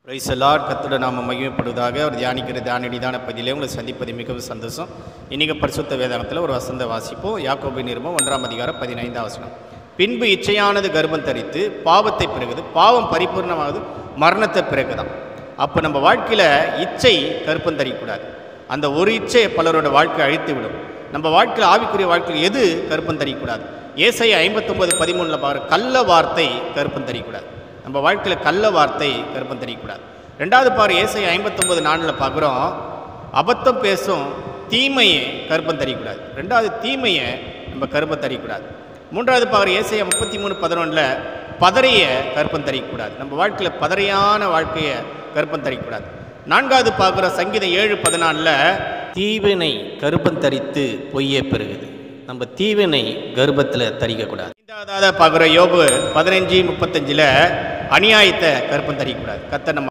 praise the Lord கத்துட நாம மகிமைப்படுவதாக ஒரு தியானிக்கிற தியான நிதான பதிலே உங்களை சந்திப்பது மிகவும் சந்தோஷம் இன்னைக்கு பரிசுத்த வேதாகத்தில் ஒரு வசந்த வாசிப்போம் யாக்கோபு நிருபம் ஒன்றாம் அதிகாரம் பதினைந்தாம் வசனம் பின்பு இச்சையானது கர்ப்பம் தரித்து பாவத்தை பிறகுது பாவம் பரிபூர்ணமாகுது மரணத்தை பிறகுதான் அப்போ நம்ம வாழ்க்கையில் இச்சை கருப்பம் தரிக்கூடாது அந்த ஒரு இச்சை பலரோட வாழ்க்கை அழித்து விடும் நம்ம வாழ்க்கையில் ஆவிக்குரிய வாழ்க்கையில் எது கருப்பம் தரிக்கூடாது ஏசை ஐம்பத்தொம்பது பதிமூணில் பார்க்குற கள்ள வார்த்தை கருப்பம் தரிக்கூடாது நம்ம வாழ்க்கையில் கள்ள வார்த்தை கருப்பம் தெரியக்கூடாது ரெண்டாவது பாரு ஏசை ஐம்பத்தொம்பது நாளில் பார்க்குறோம் அபத்தம் பேசும் தீமையை கருப்பம் தெரியக்கூடாது ரெண்டாவது தீமையை நம்ம கருப்பம் தெரியக்கூடாது மூன்றாவது பாரு ஏசையா முப்பத்தி மூணு பதினொன்றில் பதறைய கருப்பம் தெரியக்கூடாது நம்ம வாழ்க்கையில் பதறையான வாழ்க்கையை கருப்பம் தெரியக்கூடாது நான்காவது பார்க்குற சங்கீதம் ஏழு பதினாலில் தீவினை கருப்பம் தரித்து பொய்யே பெருகுது நம்ம தீவினை கர்ப்பத்தில் தரிக்கக்கூடாது ஐந்தாவதாக பார்க்குற யோபு பதினஞ்சு முப்பத்தஞ்சில் அநியாயத்தை கருப்பம் தரிக்கக்கூடாது கத்த நம்ம